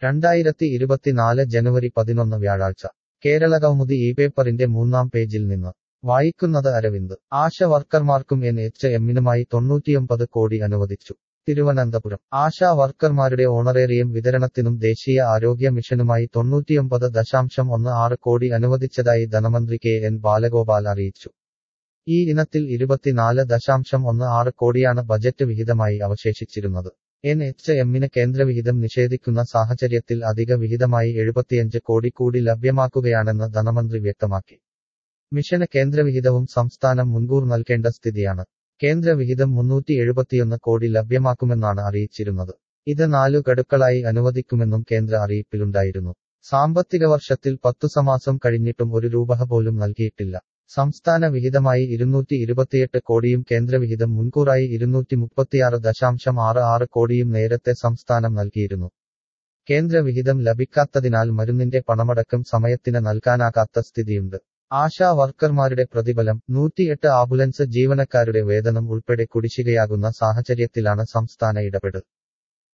രണ്ടായിരത്തി ഇരുപത്തിനാല് ജനുവരി പതിനൊന്ന് വ്യാഴാഴ്ച കേരള കൗമുദി ഈ പേപ്പറിന്റെ മൂന്നാം പേജിൽ നിന്ന് വായിക്കുന്നത് അരവിന്ദ് ആശ വർക്കർമാർക്കും എൻ എച്ച് എമ്മിനുമായി തൊണ്ണൂറ്റിയൊമ്പത് കോടി അനുവദിച്ചു തിരുവനന്തപുരം ആശാ വർക്കർമാരുടെ ഓണറേറിയം വിതരണത്തിനും ദേശീയ ആരോഗ്യ മിഷനുമായി തൊണ്ണൂറ്റിയൊമ്പത് ദശാംശം ഒന്ന് ആറ് കോടി അനുവദിച്ചതായി ധനമന്ത്രി കെ എൻ ബാലഗോപാൽ അറിയിച്ചു ഈ ഇനത്തിൽ ഇരുപത്തിനാല് ദശാംശം ഒന്ന് ആറ് കോടിയാണ് ബജറ്റ് വിഹിതമായി അവശേഷിച്ചിരുന്നത് എൻ എച്ച് എമ്മിന് കേന്ദ്രവിഹിതം നിഷേധിക്കുന്ന സാഹചര്യത്തിൽ അധിക വിഹിതമായി എഴുപത്തിയഞ്ച് കോടി കൂടി ലഭ്യമാക്കുകയാണെന്ന് ധനമന്ത്രി വ്യക്തമാക്കി മിഷന് കേന്ദ്രവിഹിതവും സംസ്ഥാനം മുൻകൂർ നൽകേണ്ട സ്ഥിതിയാണ് കേന്ദ്രവിഹിതം മുന്നൂറ്റി എഴുപത്തിയൊന്ന് കോടി ലഭ്യമാക്കുമെന്നാണ് അറിയിച്ചിരുന്നത് ഇത് നാലു ഗഡുക്കളായി അനുവദിക്കുമെന്നും കേന്ദ്ര അറിയിപ്പിലുണ്ടായിരുന്നു സാമ്പത്തിക വർഷത്തിൽ പത്തു സമാസം കഴിഞ്ഞിട്ടും ഒരു രൂപ പോലും നൽകിയിട്ടില്ല സംസ്ഥാന വിഹിതമായി ഇരുന്നൂറ്റി ഇരുപത്തിയെട്ട് കോടിയും കേന്ദ്രവിഹിതം മുൻകൂറായി ഇരുന്നൂറ്റി മുപ്പത്തിയാറ് ദശാംശം ആറ് ആറ് കോടിയും നേരത്തെ സംസ്ഥാനം നൽകിയിരുന്നു കേന്ദ്രവിഹിതം ലഭിക്കാത്തതിനാൽ മരുന്നിന്റെ പണമടക്കം സമയത്തിന് നൽകാനാകാത്ത സ്ഥിതിയുണ്ട് ആശാ വർക്കർമാരുടെ പ്രതിഫലം നൂറ്റിയെട്ട് ആംബുലൻസ് ജീവനക്കാരുടെ വേതനം ഉൾപ്പെടെ കുടിശ്ശികയാകുന്ന സാഹചര്യത്തിലാണ് സംസ്ഥാന ഇടപെടൽ